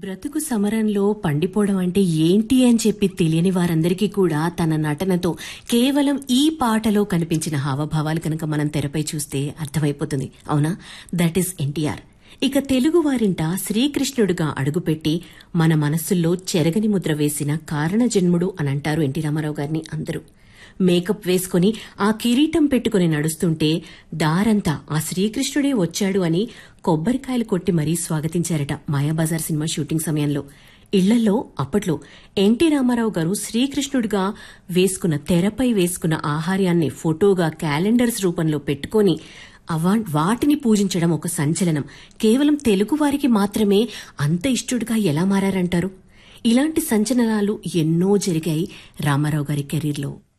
బ్రతుకు సమరంలో పండిపోవడం అంటే ఏంటి అని చెప్పి తెలియని వారందరికీ కూడా తన నటనతో కేవలం ఈ పాటలో కనిపించిన హావభావాలు కనుక మనం తెరపై చూస్తే అర్థమైపోతుంది అవునా దట్ ఈస్ ఎన్టీఆర్ ఇక తెలుగు వారింట శ్రీకృష్ణుడిగా అడుగుపెట్టి మన మనస్సుల్లో చెరగని ముద్ర వేసిన కారణజన్ముడు అని అంటారు ఎన్టీ రామారావు గారిని అందరూ మేకప్ వేసుకుని ఆ కిరీటం పెట్టుకుని నడుస్తుంటే దారంతా ఆ శ్రీకృష్ణుడే వచ్చాడు అని కొబ్బరికాయలు కొట్టి మరీ స్వాగతించారట మాయాబజార్ సినిమా షూటింగ్ సమయంలో ఇళ్లలో అప్పట్లో ఎన్టీ రామారావు గారు శ్రీకృష్ణుడిగా వేసుకున్న తెరపై వేసుకున్న ఆహార్యాన్ని ఫోటోగా క్యాలెండర్స్ రూపంలో పెట్టుకొని అవా వాటిని పూజించడం ఒక సంచలనం కేవలం తెలుగు వారికి మాత్రమే అంత ఇష్టడుగా ఎలా మారారంటారు ఇలాంటి సంచలనాలు ఎన్నో జరిగాయి రామారావు గారి కెరీర్లో